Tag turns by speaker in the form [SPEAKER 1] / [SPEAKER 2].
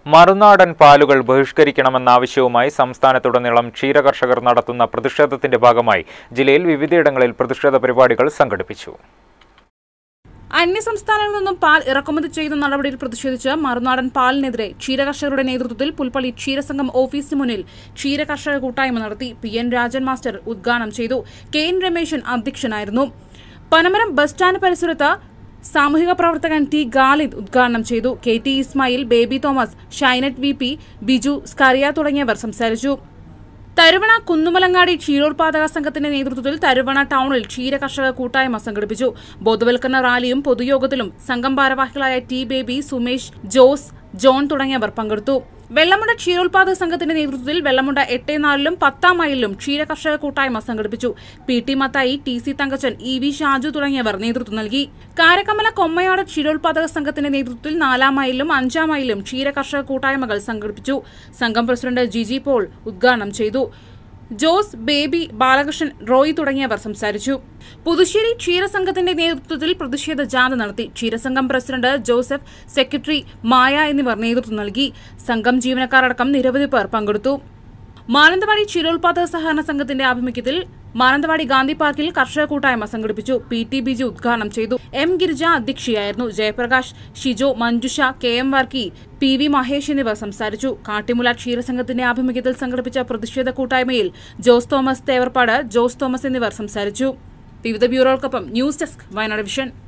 [SPEAKER 1] മറുനാടൻ പാലുകൾ ബഹിഷ്കരിക്കണമെന്ന ആവശ്യവുമായി സംസ്ഥാനത്തുടനീളം ക്ഷീരകർഷകർ നടത്തുന്ന പ്രതിഷേധത്തിന്റെ ഭാഗമായി ജില്ലയിൽ വിവിധയിടങ്ങളിൽ പ്രതിഷേധ പരിപാടികൾ സംഘടിപ്പിച്ചു
[SPEAKER 2] അന്യസംസ്ഥാനങ്ങളിൽ നിന്നും പാൽ ഇറക്കുമതി ചെയ്യുന്ന നടപടിയിൽ പ്രതിഷേധിച്ച് മറുനാടൻ പാലിനെതിരെ ക്ഷീരകർഷകരുടെ നേതൃത്വത്തിൽ പുൽപ്പള്ളി ക്ഷീരസംഘം ഓഫീസിന് മുന്നിൽ ക്ഷീരകർഷക കൂട്ടായ്മ നടത്തി പി എൻ രാജൻ മാസ്റ്റർ ഉദ്ഘാടനം ചെയ്തു കെ എൻ രമേശൻ അധ്യക്ഷനായിരുന്നു പനമരം ബസ് സ്റ്റാൻഡ് പരിസരത്ത് സാമൂഹിക പ്രവർത്തകൻ ടി ഗാലിദ് ഉദ്ഘാടനം ചെയ്തു K T Ismail Baby Thomas Shinet V P Biju Scaria തുടങ്ങിയവർ സംസാരിച്ചു തരുവണ കുന്നുമലങ്ങാടി ക്ഷീരോത്പാദക സംഘത്തിന്റെ നേതൃത്വത്തിൽ തരുവണ ടൗണിൽ ക്ഷീര കർഷക കൂട്ടായ്മ സംഘടിപ്പിച്ചു ബോധവൽക്കരണ റാലിയും പൊതുയോഗത്തിലും സംഘം ഭാരവാഹികളായ ടി ബേബി സുമേഷ് ജോസ് ജോൺ തുടങ്ങിയവർ പങ്കെടുത്തു വെള്ളമുണ്ട ക്ഷീരോത്പാദക സംഘത്തിന്റെ നേതൃത്വത്തിൽ വെള്ളമുണ്ട എട്ട് നാലിലും പത്താം മൈലിലും ക്ഷീര കർഷക കൂട്ടായ്മ സംഘടിപ്പിച്ചു P T Mathai T C Thankachan E V Shaju തുടങ്ങിയവർ നേതൃത്വം നൽകി കാരക്കമല കൊമ്മയാട് ക്ഷീരോത്പാദക സംഘത്തിന്റെ നേതൃത്വത്തിൽ നാലാം മൈലിലും അഞ്ചാം മൈലിലും ക്ഷീര കർഷക കൂട്ടായ്മകൾ സംഘടിപ്പിച്ചു സംഘം പ്രസിഡന്റ് ജിജി പോൾ ഉദ്ഘാടനം ചെയ്തു ജോസ് ബേബി ബാലകൃഷ്ണൻ റോയ് തുടങ്ങിയവർ സംസാരിച്ചു പുതുശ്ശേരി ക്ഷീരസംഘത്തിന്റെ നേതൃത്വത്തിൽ പ്രതിഷേധ ജാഥ നടത്തി ക്ഷീരസംഘം പ്രസിഡന്റ് ജോസഫ് സെക്രട്ടറി മായ എന്നിവർ നേതൃത്വം നൽകി സംഘം ജീവനക്കാരടക്കം നിരവധി പേർ പങ്കെടുത്തു മാനന്തവാടി ക്ഷീരോത്പാദക സഹകരണ സംഘത്തിന്റെ ആഭിമുഖ്യത്തിൽ മാനന്തവാടി ഗാന്ധി പാർക്കിൽ കർഷക കൂട്ടായ്മ സംഘടിപ്പിച്ചു പി ടി ബിജു ഉദ്ഘാടനം ചെയ്തു എം ഗിരിജ അധ്യക്ഷയായിരുന്നു Jayaprakash Shijo Manjusha K M Varkey P V Mahesh എന്നിവർ സംസാരിച്ചു കാട്ടിമുല ക്ഷീരസംഘത്തിന്റെ ആഭിമുഖ്യത്തിൽ സംഘടിപ്പിച്ച പ്രതിഷേധ കൂട്ടായ്മയിൽ ജോസ് തോമസ് തേവർപ്പാട് ജോസ് തോമസ് എന്നിവർ സംസാരിച്ചു വിവിധ ബ്യൂറോകൾക്കൊപ്പം ന്യൂസ് ഡെസ്ക് വയനാട് വിഷൻ